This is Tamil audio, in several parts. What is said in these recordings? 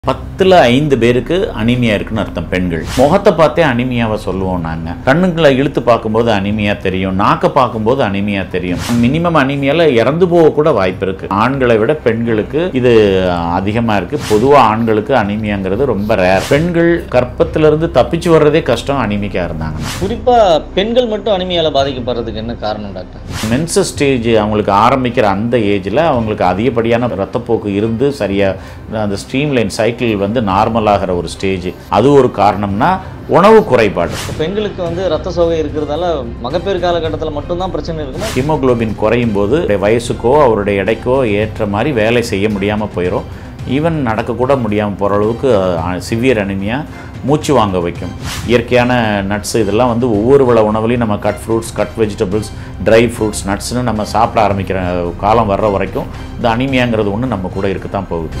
பத்தில் ஐந்து பேருக்கு அனிமியா இருக்குன்னு அர்த்தம் பெண்கள் முகத்தை பார்த்தே அனிமியாவை சொல்லுவோம் நாங்கள் கண்ணுங்களை இழுத்து பார்க்கும்போது அனிமியா தெரியும் நாக்கை பார்க்கும்போது அனிமியா தெரியும் மினிமம் அனிமியால இறந்து போக கூட வாய்ப்பு இருக்கு ஆண்களை விட பெண்களுக்கு இது அதிகமாக இருக்கு பொதுவாக ஆண்களுக்கு அனிமியாங்கிறது ரொம்ப ரேர் பெண்கள் கற்பத்திலிருந்து தப்பிச்சு வர்றதே கஷ்டம் அனிமிக்கா இருந்தாங்கன்னா குறிப்பா பெண்கள் மட்டும் அனிமியால பாதிக்கப்படுறதுக்கு என்ன காரணம் டாக்டர் மென்சஸ் ஸ்டேஜ் அவங்களுக்கு ஆரம்பிக்கிற அந்த ஏஜில் அவங்களுக்கு அதிகப்படியான ரத்தப்போக்கு இருந்து சரியாக அந்த ஸ்ட்ரீம் லைன் சைக்கிள் வந்து நார்மல் ஆகிற ஒரு ஸ்டேஜ் அது ஒரு காரணம்னா உணவு குறைபாடு இப்ப பெண்களுக்கு வந்து ரத்த சோகை இருக்கிறதால மகப்பேறு காலகட்டத்தில் மட்டும்தான் பிரச்சனை இருக்குமா ஹீமோகுளோபின் குறையும் போது வயசுக்கோ அவருடைய எடைக்கோ ஏற்ற மாதிரி வேலை செய்ய முடியாமல் போயிடும் ஈவன் நடக்கக்கூட முடியாமல் போகிற அளவுக்கு சிவியர் அனிமியா மூச்சு வாங்க வைக்கும் இயற்கையான நட்ஸ் இதெல்லாம் வந்து ஒவ்வொரு வள உணவுலையும் நம்ம cut fruits cut vegetables dry fruits நட்ஸ்னு நம்ம சாப்பிட ஆரம்பிக்கிற காலம் வர்ற வரைக்கும் இந்த அனிமியாங்கிறது ஒன்று நம்ம கூட இருக்கத்தான் போகுது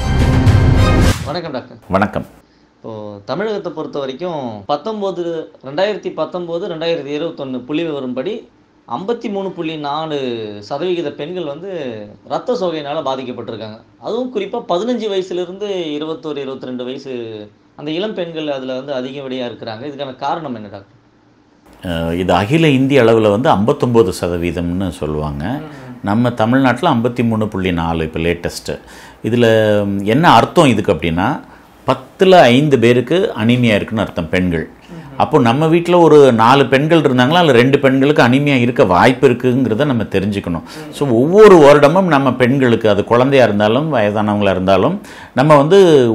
வணக்கம் டாக்டர் வணக்கம் இப்போ தமிழகத்தை பொறுத்த வரைக்கும் பத்தொம்போது ரெண்டாயிரத்தி பத்தொம்போது ரெண்டாயிரத்தி இருபத்தொன்று புள்ளி விவரம்படி ஐம்பத்தி மூணு புள்ளி நாலு சதவிகித பெண்கள் வந்து ரத்த சோகையினால் பாதிக்கப்பட்டிருக்காங்க அதுவும் குறிப்பாக பதினஞ்சு வயசுலேருந்து இருபத்தோரு இருபத்தி ரெண்டு வயசு அந்த இளம் பெண்கள் அதில் வந்து அதிகப்படியாக இருக்கிறாங்க இதுக்கான காரணம் என்ன டாக்டர் அஹ் இது அகில இந்திய அளவில் வந்து ஐம்பத்தொம்போது சதவீதம்னு சொல்லுவாங்க நம்ம தமிழ்நாட்டில் ஐம்பத்தி மூணு புள்ளி நாலு இப்போ லேட்டஸ்ட்டு இதில் என்ன அர்த்தம் இதுக்கு அப்படின்னா பத்தில் ஐந்து பேருக்கு அனிமியா இருக்குன்னு அர்த்தம் பெண்கள் அப்போ நம்ம வீட்டில் ஒரு நாலு பெண்கள் இருந்தாங்களா அதில் ரெண்டு பெண்களுக்கு அனிமியா இருக்க வாய்ப்பு இருக்குங்கிறத நம்ம தெரிஞ்சுக்கணும் ஸோ ஒவ்வொரு வருடமும் நம்ம பெண்களுக்கு அது குழந்தையா இருந்தாலும் வயதானவங்களா இருந்தாலும் நம்ம வந்து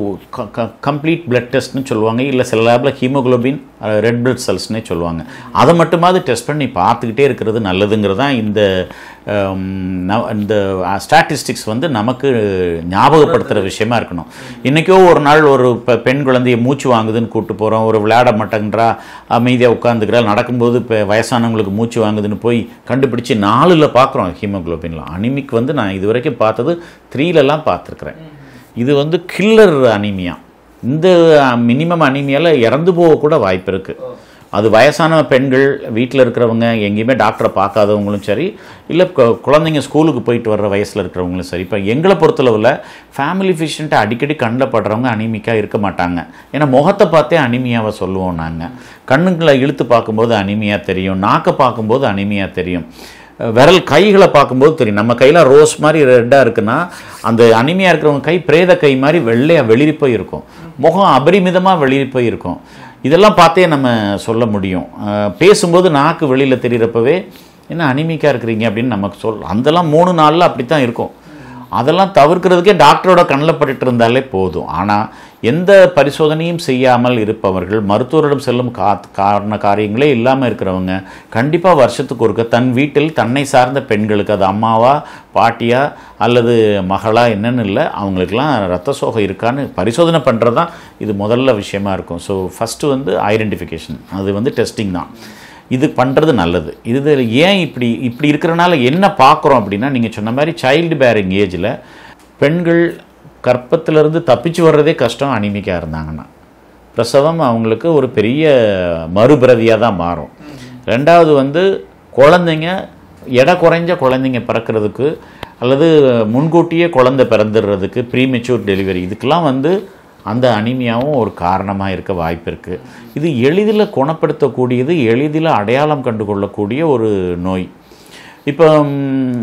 கம்ப்ளீட் பிளட் டெஸ்ட்னு சொல்லுவாங்க இல்லை சில லேபில் ஹீமோகுளோபின் ரெட் பிளட் செல்ஸ்னே சொல்லுவாங்க அதை மட்டுமாவது டெஸ்ட் பண்ணி பார்த்துக்கிட்டே இருக்கிறது நல்லதுங்கிறது தான் இந்த ஹம், ந- இந்த ஸ்டாட்டிஸ்டிக்ஸ் வந்து நமக்கு ஞாபகப்படுத்துகிற விஷயமா இருக்கணும் இன்றைக்கோ ஒரு நாள் ஒரு பெ- பெண் குழந்தைய மூச்சு வாங்குதுன்னு கூப்பிட்டு போகிறோம் ஒரு விளையாட மாட்டேங்கிறா அமைதியாக உட்காந்துக்கிறா நடக்கும்போது இப்போ வயசானவங்களுக்கு மூச்சு வாங்குதுன்னு போய் கண்டுபிடிச்சி நாலில் பார்க்குறோம் ஹீமோகுளோபின்லாம் அனிமிக் வந்து நான் இது வரைக்கும் பார்த்தது த்ரீலலாம் பார்த்துருக்குறேன் இது வந்து கில்லர் அனிமியா இந்த மினிமம் அனிமியாவில் இறந்து போக கூட வாய்ப்பு இருக்குது அது வயசான பெண்கள் வீட்டில் இருக்கிறவங்க எங்கேயுமே டாக்டரை பார்க்காதவங்களும் சரி இல்லை குழந்தைங்க ஸ்கூலுக்கு போயிட்டு வர்ற வயசில் இருக்கிறவங்களும் சரி இப்போ எங்களை பொறுத்தளவில் ஃபேமிலி ஃபிஷியன்ட்டை அடிக்கடி கண்ணில் படுறவங்க அனிமிக்காக இருக்க மாட்டாங்க ஏன்னா முகத்தை பார்த்தே அனிமியாவை சொல்லுவோம் நாங்கள் கண்ணுங்களை இழுத்து பார்க்கும்போது அனிமியா தெரியும் நாக்கை பார்க்கும்போது அனிமியா தெரியும் அஹ் விரல் கைகளை பார்க்கும்போது தெரியும் நம்ம கையில் ரோஸ் மாதிரி ரெட்டாக இருக்குன்னா அந்த அனிமையாக இருக்கிறவங்க கை பிரேத கை மாதிரி வெள்ளையாக வெளிரி போய் இருக்கும் முகம் அபரிமிதமாக வெளிரி போய் இருக்கும் இதெல்லாம் பார்த்தே நம்ம சொல்ல முடியும் அஹ் பேசும்போது நாக்கு வெளியில் தெரிகிறப்பவே என்ன அனிமிக்காக இருக்கிறீங்க அப்படின்னு நமக்கு சொல் அதெல்லாம் மூணு நாளில் அப்படி தான் இருக்கும் அதெல்லாம் தவிர்க்கிறதுக்கே டாக்டரோட கண்ணில் பட்டுட்டு இருந்தாலே போதும் ஆனால் எந்த பரிசோதனையும் செய்யாமல் இருப்பவர்கள் மருத்துவரிடம் செல்லும் கா காரண காரியங்களே இல்லாமல் இருக்கிறவங்க கண்டிப்பாக வருஷத்துக்கு ஒருக்க தன் வீட்டில் தன்னை சார்ந்த பெண்களுக்கு அது அம்மாவா பாட்டியா அல்லது மகளா என்னன்னு இல்லை அவங்களுக்கெல்லாம் ரத்த சோகை இருக்கான்னு பரிசோதனை பண்ணுறது தான் இது முதல்ல விஷயமா இருக்கும் ஸோ ஃபஸ்ட்டு வந்து ஐடென்டிஃபிகேஷன் அது வந்து டெஸ்டிங் தான் இது பண்ணுறது நல்லது இது ஏன் இப்படி இப்படி இருக்கிறனால என்ன பார்க்குறோம் அப்படின்னா நீங்கள் சொன்ன மாதிரி சைல்டு பேரிங் ஏஜில் பெண்கள் கற்பத்திலிருந்து தப்பிச்சு வர்றதே கஷ்டம் அனிமிக்காக இருந்தாங்கன்னா பிரசவம் அவங்களுக்கு ஒரு பெரிய மறுபிரதியாக தான் மாறும் ரெண்டாவது வந்து குழந்தைங்க எடை குறைஞ்ச குழந்தைங்க பிறக்கிறதுக்கு அல்லது முன்கூட்டியே குழந்தை பிறந்துடுறதுக்கு ப்ரீமெச்சூர் டெலிவரி இதுக்கெல்லாம் வந்து அந்த அனிமியாவும் ஒரு காரணமாக இருக்க வாய்ப்பு இருக்குது இது எளிதில் குணப்படுத்தக்கூடியது எளிதில் அடையாளம் கண்டு கொள்ளக்கூடிய ஒரு நோய் இப்போ ம்,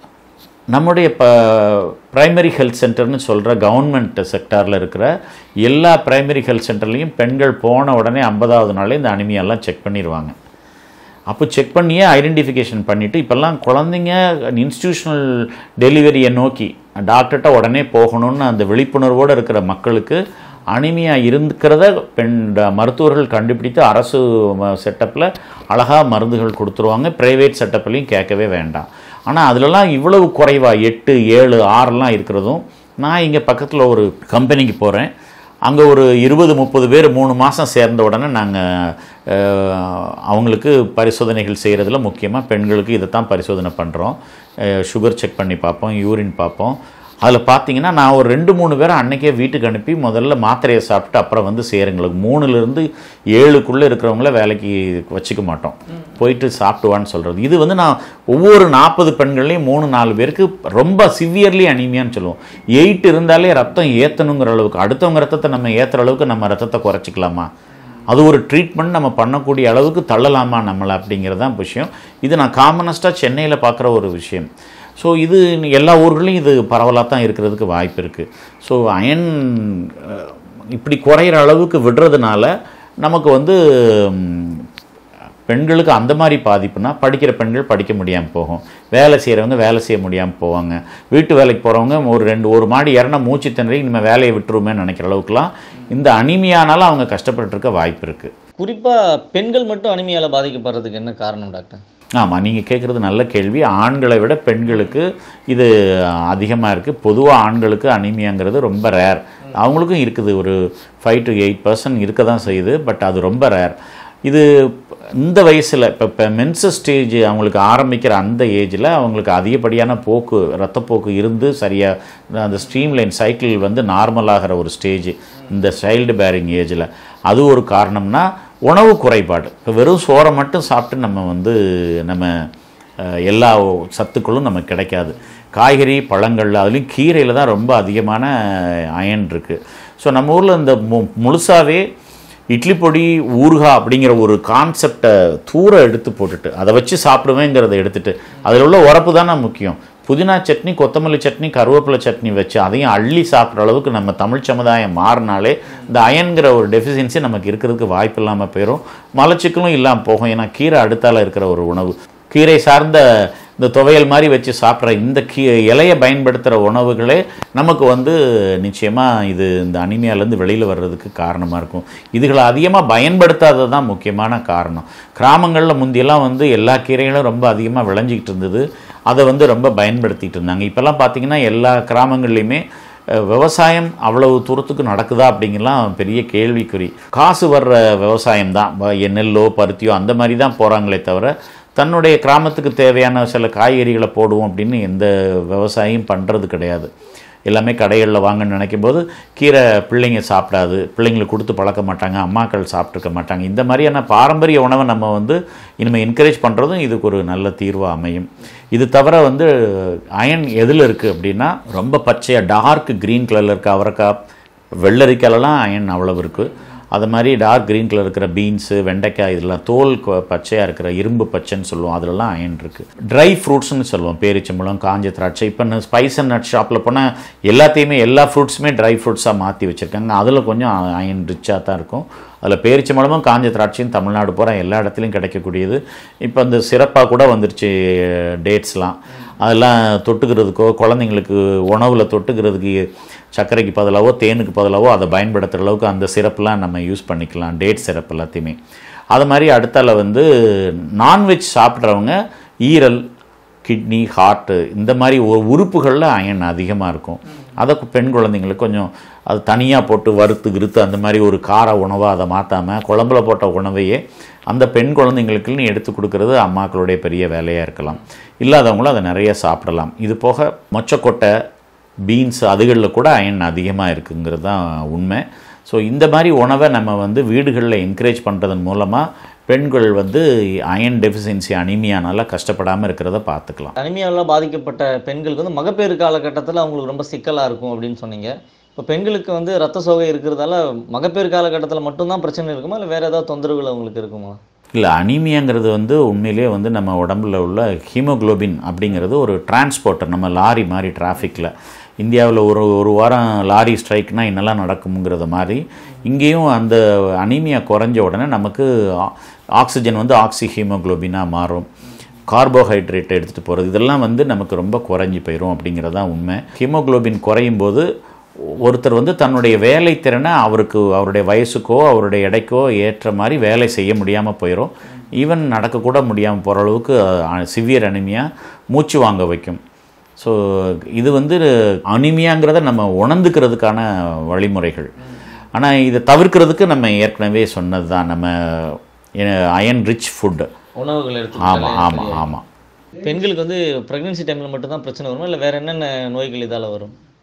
நம்முடைய இப்போ பிரைமரி ஹெல்த் சென்டர்னு சொல்கிற கவர்மெண்ட் செக்டாரில் இருக்கிற எல்லா பிரைமரி ஹெல்த் சென்டர்லேயும் பெண்கள் போன உடனே ஐம்பதாவது நாளே இந்த அனிமியாலாம் செக் பண்ணிடுவாங்க அப்போ செக் பண்ணியே ஐடென்டிஃபிகேஷன் பண்ணிவிட்டு இப்போல்லாம் குழந்தைங்க இன்ஸ்டியூஷனல் டெலிவரியை நோக்கி டாக்டர்கிட்ட உடனே போகணும்னு அந்த விழிப்புணர்வோடு இருக்கிற மக்களுக்கு அனிமியா இருக்கிறத பெண் ட- மருத்துவர்கள் கண்டுபிடித்து அரசு செட்டப்பில் அழகாக மருந்துகள் கொடுத்துருவாங்க ப்ரைவேட் செட்டப்லையும் கேட்கவே வேண்டாம் ஆனால் அதிலலாம் இவ்வளவு குறைவா எட்டு ஏழு ஆறெல்லாம் இருக்கிறதும் நான் இங்கே பக்கத்தில் ஒரு கம்பெனிக்கு போகிறேன் அங்கே ஒரு இருபது முப்பது பேர் மூணு மாதம் சேர்ந்த உடனே நாங்கள் அவங்களுக்கு பரிசோதனைகள் செய்கிறதுல முக்கியமாக பெண்களுக்கு இதை தான் பரிசோதனை பண்ணுறோம் சுகர் செக் பண்ணி பார்ப்போம் யூரின் பார்ப்போம் அதில் பார்த்தீங்கன்னா நான் ஒரு ரெண்டு மூணு பேரை அன்னைக்கே வீட்டுக்கு அனுப்பி முதல்ல மாத்திரையை சாப்பிட்டு அப்புறம் வந்து சேருங்களுக்கு மூணுலேருந்து ஏழுக்குள்ளே இருக்கிறவங்கள வேலைக்கு வச்சுக்க மாட்டோம் போயிட்டு சாப்பிட்டுவான்னு சொல்கிறது இது வந்து நான் ஒவ்வொரு நாற்பது பெண்கள்லையும் மூணு நாலு பேருக்கு ரொம்ப சிவியர்லி அனீமியான்னு சொல்லுவோம் எயிட் இருந்தாலே ரத்தம் ஏற்றணுங்கிற அளவுக்கு அடுத்தவங்க ரத்தத்தை நம்ம ஏற்றுற அளவுக்கு நம்ம ரத்தத்தை குறைச்சிக்கலாமா அது ஒரு ட்ரீட்மெண்ட் நம்ம பண்ணக்கூடிய அளவுக்கு தள்ளலாமா நம்மளை அப்படிங்கிறது தான் விஷயம் இது நான் காமனஸ்ட்டாக சென்னையில் பார்க்குற ஒரு விஷயம் ஸோ இது எல்லா ஊர்களையும் இது பரவலாக தான் இருக்கிறதுக்கு வாய்ப்பு இருக்குது ஸோ அயன் அஹ், இப்படி குறையிற அளவுக்கு விடுறதுனால நமக்கு வந்து ம், பெண்களுக்கு அந்த மாதிரி பாதிப்புனா படிக்கிற பெண்கள் படிக்க முடியாமல் போகும் வேலை செய்கிறவங்க வேலை செய்ய முடியாமல் போவாங்க வீட்டு வேலைக்கு போகிறவங்க ஒரு ரெண்டு ஒரு மாடி இறனா மூச்சு திணறி நம்ம வேலையை விட்டுருமேன்னு நினைக்கிற அளவுக்குலாம் இந்த அனிமியானால அவங்க கஷ்டப்பட்டு இருக்க வாய்ப்பு இருக்குது குறிப்பாக பெண்கள் மட்டும் அனிமியால் பாதிக்கப்படுறதுக்கு என்ன காரணம் டாக்டர் ஆமாம் நீங்கள் கேட்குறது நல்ல கேள்வி ஆண்களை விட பெண்களுக்கு இது அதிகமாக இருக்குது பொதுவாக ஆண்களுக்கு அனிமியாங்கிறது ரொம்ப ரேர் அவங்களுக்கும் இருக்குது ஒரு ஃபைவ் டு எயிட் பர்சன்ட் இருக்க தான் செய்யுது பட் அது ரொம்ப ரேர் இது இந்த வயசில் இப்போ இப்போ மென்சஸ் ஸ்டேஜ் அவங்களுக்கு ஆரம்பிக்கிற அந்த ஏஜில் அவங்களுக்கு அதிகப்படியான போக்கு ரத்தப்போக்கு இருந்து சரியாக அந்த ஸ்ட்ரீம் லைன் சைக்கிள் வந்து நார்மலாகிற ஒரு ஸ்டேஜ் இந்த சைல்டு பேரிங் ஏஜில் அது ஒரு காரணம்னா உணவு குறைபாடு இப்போ வெறும் சோறை மட்டும் சாப்பிட்டு நம்ம வந்து நம்ம அஹ், எல்லா சத்துக்களும் நமக்கு கிடைக்காது காய்கறி பழங்கள் அதுலேயும் கீரையில் தான் ரொம்ப அதிகமான அயன் இருக்குது ஸோ நம்ம ஊரில் இந்த மு முழுசாகவே இட்லி பொடி ஊறுகாய் அப்படிங்கிற ஒரு கான்செப்டை தூர எடுத்து போட்டுட்டு அதை வச்சு சாப்பிடுவேங்கிறத எடுத்துட்டு அதில் உள்ள உரப்பு தானே முக்கியம் புதினா சட்னி கொத்தமல்லி சட்னி கருவேப்பிலை சட்னி வச்சு அதையும் அள்ளி சாப்பிட்ற அளவுக்கு நம்ம தமிழ் சமுதாயம் மாறினாலே இந்த அயன்கிற ஒரு டெஃபிஷியன்சி நமக்கு இருக்கிறதுக்கு வாய்ப்பு இல்லாமல் போயிடும் மலச்சிக்கலும் இல்லாமல் போகும் ஏன்னா கீரை அடுத்தால இருக்கிற ஒரு உணவு கீரை சார்ந்த இந்த துவையல் மாதிரி வச்சு சாப்பிட்ற இந்த கீ இலையை பயன்படுத்துகிற உணவுகளே நமக்கு வந்து நிச்சயமாக இது இந்த அனிமியாலேருந்து வெளியில் வர்றதுக்கு காரணமாக இருக்கும் இதுகளை அதிகமாக பயன்படுத்தாதது தான் முக்கியமான காரணம் கிராமங்களில் முந்தியெல்லாம் வந்து எல்லா கீரைகளும் ரொம்ப அதிகமாக விளைஞ்சிக்கிட்டு இருந்தது அதை வந்து ரொம்ப பயன்படுத்திட்டு இருந்தாங்க இப்போல்லாம் பார்த்தீங்கன்னா எல்லா கிராமங்கள்லையுமே அஹ், விவசாயம் அவ்வளவு தூரத்துக்கு நடக்குதா அப்படிங்கலாம் பெரிய கேள்விக்குறி காசு வர்ற விவசாயம் தான் வ- நெல்லோ பருத்தியோ அந்த மாதிரி தான் போகிறாங்களே தவிர தன்னுடைய கிராமத்துக்கு தேவையான சில காய்கறிகளை போடுவோம் அப்படின்னு எந்த விவசாயியும் பண்ணுறது கிடையாது எல்லாமே கடைகளில் வாங்கன்னு நினைக்கும் போது கீரை பிள்ளைங்க சாப்பிடாது பிள்ளைங்களுக்கு கொடுத்து பழக்க மாட்டாங்க அம்மாக்கள் சாப்பிட்ருக்க மாட்டாங்க இந்த மாதிரியான பாரம்பரிய உணவை நம்ம வந்து இனிமேல் என்கரேஜ் பண்ணுறதும் இதுக்கு ஒரு நல்ல தீர்வாக அமையும் இது தவிர வந்து அயன் எதில் இருக்குது அப்படின்னா ரொம்ப பச்சையாக டார்க் க்ரீன் கலரில் இருக்க அவரைக்காய் வெள்ளரிக்காலலாம் அயன் அவ்வளவு இருக்குது அது மாதிரி டார்க் க்ரீன் கலர் இருக்கிற பீன்ஸு வெண்டைக்காய் இதெல்லாம் தோல் கொ- பச்சையாக இருக்கிற இரும்பு பச்சைன்னு சொல்லுவோம் அதிலலாம் அயன் இருக்குது ட்ரை ஃப்ரூட்ஸ்னு சொல்லுவோம் பேரிச்சம்பழம் காஞ்ச திராட்சை இப்போ ஸ்பைஸ் அண்ட் நட் ஷாப்பில் போனால் எல்லாத்தையுமே எல்லா ஃப்ரூட்ஸுமே ட்ரை ஃப்ரூட்ஸாக மாற்றி வச்சுருக்காங்க அதில் கொஞ்சம் அயன் ரிச்சாக தான் இருக்கும் அதில் பேரிச்சம்பழமும் காஞ்ச திராட்சையும் தமிழ்நாடு பூரா எல்லா இடத்துலையும் கிடைக்கக்கூடியது இப்போ அந்த சிறப்பாக கூட வந்துருச்சு டேட்ஸ்லாம் அதெல்லாம் தொட்டுக்கிறதுக்கோ குழந்தைங்களுக்கு உணவில் தொட்டுக்கிறதுக்கு சர்க்கரைக்கு பதிலாவோ தேனுக்கு பதிலாவோ அதை பயன்படுத்துகிற அளவுக்கு அந்த சிரப்லாம் நம்ம யூஸ் பண்ணிக்கலாம் டேட் சிரப் எல்லாத்தையுமே அது மாதிரி அடுத்தால வந்து நான்வெஜ் சாப்பிட்றவங்க ஈரல் கிட்னி ஹார்ட்டு இந்த மாதிரி ஒரு உறுப்புகளில் அயன் அதிகமாக இருக்கும் அதை கு- பெண் குழந்தைங்களுக்கு கொஞ்சம் அது தனியாக போட்டு வறுத்து கிறுத்து அந்த மாதிரி ஒரு கார உணவாக அதை மாற்றாமல் குழம்புல போட்ட உணவையே அந்த பெண் குழந்தைங்களுக்குன்னு எடுத்து கொடுக்கறது அம்மாக்களுடைய பெரிய வேலையாக இருக்கலாம் இல்லாதவங்களும் அதை நிறைய சாப்பிடலாம் இது போக மொச்சக்கொட்டை பீன்ஸ் அதுகளில் கூட அயன் அதிகமாக இருக்குங்கிறது தான் உண்மை ஸோ இந்த மாதிரி உணவை நம்ம வந்து வீடுகளில் என்கரேஜ் பண்ணுறதன் மூலமாக பெண்கள் வந்து அயன் டெஃபிஷியன்சி அனிமியானால கஷ்டப்படாமல் இருக்கிறத பார்த்துக்கலாம் அனிமியாவில் பாதிக்கப்பட்ட பெண்களுக்கு வந்து மகப்பேறு காலகட்டத்தில் அவங்களுக்கு ரொம்ப சிக்கலாக இருக்கும் அப்படின்னு சொன்னீங்க இப்போ பெண்களுக்கு வந்து ரத்த சோகை இருக்கிறதால மகப்பேறு காலகட்டத்தில் மட்டும்தான் பிரச்சனை இருக்குமா இல்லை வேறு ஏதாவது தொந்தரவுகள் அவங்களுக்கு இருக்குமா இல்லை அனீமியாங்கிறது வந்து உண்மையிலேயே வந்து நம்ம உடம்புல உள்ள ஹீமோகுளோபின் அப்படிங்கிறது ஒரு டிரான்ஸ்போர்ட்டர் நம்ம லாரி மாதிரி டிராஃபிக்கில் இந்தியாவில் ஒரு ஒரு வாரம் லாரி ஸ்ட்ரைக்னா என்னெல்லாம் நடக்குங்கிறத மாதிரி இங்கேயும் அந்த அனீமியா குறைஞ்ச உடனே நமக்கு ஆ- ஆக்சிஜன் வந்து ஆக்சி ஹீமோகுளோபினாக மாறும் கார்போஹைட்ரேட் எடுத்துகிட்டு போகிறது இதெல்லாம் வந்து நமக்கு ரொம்ப குறைஞ்சி போயிடும் அப்படிங்கிறது தான் உண்மை ஹீமோகுளோபின் குறையும் போது ஒருத்தர் வந்து தன்னுடைய வேலை திறனை அவருக்கு அவருடைய வயசுக்கோ அவருடைய எடைக்கோ ஏற்ற மாதிரி வேலை செய்ய முடியாமல் போயிடும் ஈவன் நடக்கக்கூட முடியாமல் போகிற அளவுக்கு சிவியர் அனிமியா மூச்சு வாங்க வைக்கும் ஸோ இது வந்து அனிமியாங்கிறத நம்ம உணர்ந்துக்கிறதுக்கான வழிமுறைகள் ஆனால் இதை தவிர்க்கிறதுக்கு நம்ம ஏற்கனவே சொன்னது தான் நம்ம அயன் ரிச் ஃபுட்டு உணவுகள் ஆமாம் எடுத்து ஆமாம் ஆமாம் பெண்களுக்கு வந்து ப்ரெக்னென்சி டைமில் மட்டும்தான் பிரச்சனை வருமா இல்லை வேறு என்னென்ன நோய்கள் இதால் வரும்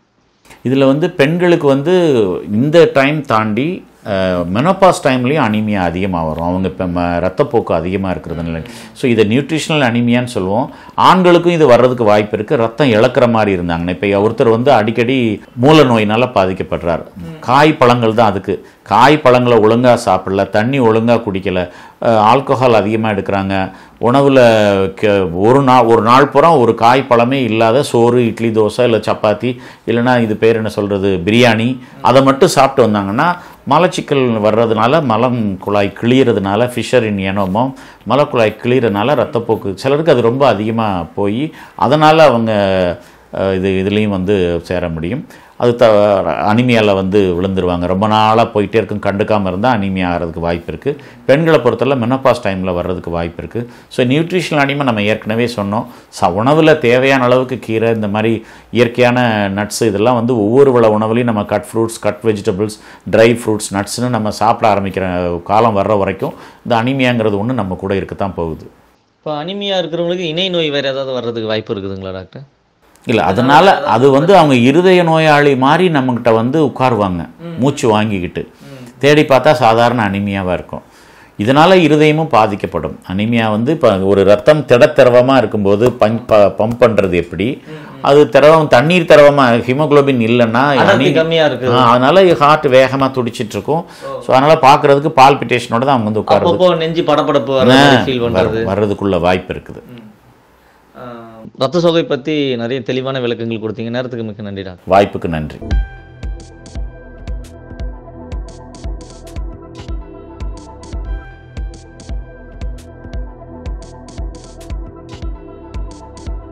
இதில் வந்து பெண்களுக்கு வந்து இந்த டைம் தாண்டி மெனோபாஸ் டைம்லேயும் அனீமியா அதிகமாக வரும் அவங்க இப்போ ம ரத்தப்போக்கு அதிகமாக இருக்கிறதுனால ஸோ இதை நியூட்ரிஷனல் அனீமியான்னு சொல்லுவோம் ஆண்களுக்கும் இது வர்றதுக்கு வாய்ப்பு இருக்குது ரத்தம் இழக்கிற மாதிரி இருந்தாங்கன்னா இப்போ ஒருத்தர் வந்து அடிக்கடி மூல நோயினால் பாதிக்கப்படுறார் காய் பழங்கள் தான் அதுக்கு காய் பழங்களை ஒழுங்காக சாப்பிடல தண்ணி ஒழுங்காக குடிக்கல ஆல்கஹால் அதிகமாக எடுக்கிறாங்க உணவில் ஒரு நாள் ஒரு நாள் பூரா ஒரு காய் பழமே இல்லாத சோறு இட்லி தோசை இல்லை சப்பாத்தி இல்லைன்னா இது பேர் என்ன சொல்கிறது பிரியாணி அதை மட்டும் சாப்பிட்டு வந்தாங்கன்னா மலச்சிக்கல் வர்றதுனால மலம் குழாய் கிளியறதுனால ஃபிஷர் இன் எனோமம் மலக்குழாய் கிளியறதுனால ரத்தப்போக்கு சிலருக்கு அது ரொம்ப அதிகமாக போய் அதனால் அவங்க அஹ், இது இதுலேயும் வந்து சேர முடியும் அது த அனிமியாவில் வந்து விழுந்துருவாங்க ரொம்ப நாளாக போயிட்டே இருக்கும் கண்டுக்காமல் இருந்தால் அனிமியா ஆகிறதுக்கு வாய்ப்பு இருக்குது பெண்களை பொறுத்தவரை மெனப்பாஸ் டைமில் வர்றதுக்கு வாய்ப்பு இருக்குது ஸோ நியூட்ரிஷனல் அனிமா நம்ம ஏற்கனவே சொன்னோம் ச உணவில் தேவையான அளவுக்கு கீரை இந்த மாதிரி இயற்கையான நட்ஸ் இதெல்லாம் வந்து ஒவ்வொரு வள உணவுலையும் நம்ம cut fruits cut vegetables dry fruits நட்ஸ்னு நம்ம சாப்பிட ஆரம்பிக்கிற காலம் வர்ற வரைக்கும் இந்த அனிமியாங்கிறது ஒன்று நம்ம கூட இருக்கத்தான் போகுது இப்போ அனிமியா இருக்கிறவங்களுக்கு இணை நோய் வேறு ஏதாவது வர்றதுக்கு வாய்ப்பு இருக்குதுங்களா டாக்டர் இல்லை அதனால அது வந்து அவங்க இருதய நோயாளி மாதிரி நம்மக்கிட்ட வந்து உட்காருவாங்க மூச்சு வாங்கிக்கிட்டு தேடி பார்த்தா சாதாரண அனிமியாவாக இருக்கும் இதனால இருதயமும் பாதிக்கப்படும் அனிமியா வந்து இப்போ ஒரு ரத்தம் திடத்திரவமாக இருக்கும்போது பஞ்ச் ப பம்ப் பண்ணுறது எப்படி அது திரவம் தண்ணீர் திரவமாக ஹீமோகுளோபின் இல்லைன்னா அடர்த்தி அனி- கம்மியா இருக்கு ஆ, அதனால ஹார்ட் வேகமாக துடிச்சிட்டு இருக்கும் ஸோ அதனால பார்க்கறதுக்கு பால்பிட்டேஷனோட தான் அவங்க வந்து உட்காருறது அப்பப்போ நெஞ்சு படபடப்பு வர ஃபீல் பண்றது வர்றதுக்குள்ள வாய்ப்பு இருக்குது ஆஹ் ரத்த சோகை பத்தி நிறைய தெளிவான விளக்கங்கள் கொடுத்தீங்க நேரத்துக்கு மிக்க நன்றி டாக்டர் வாய்ப்புக்கு நன்றி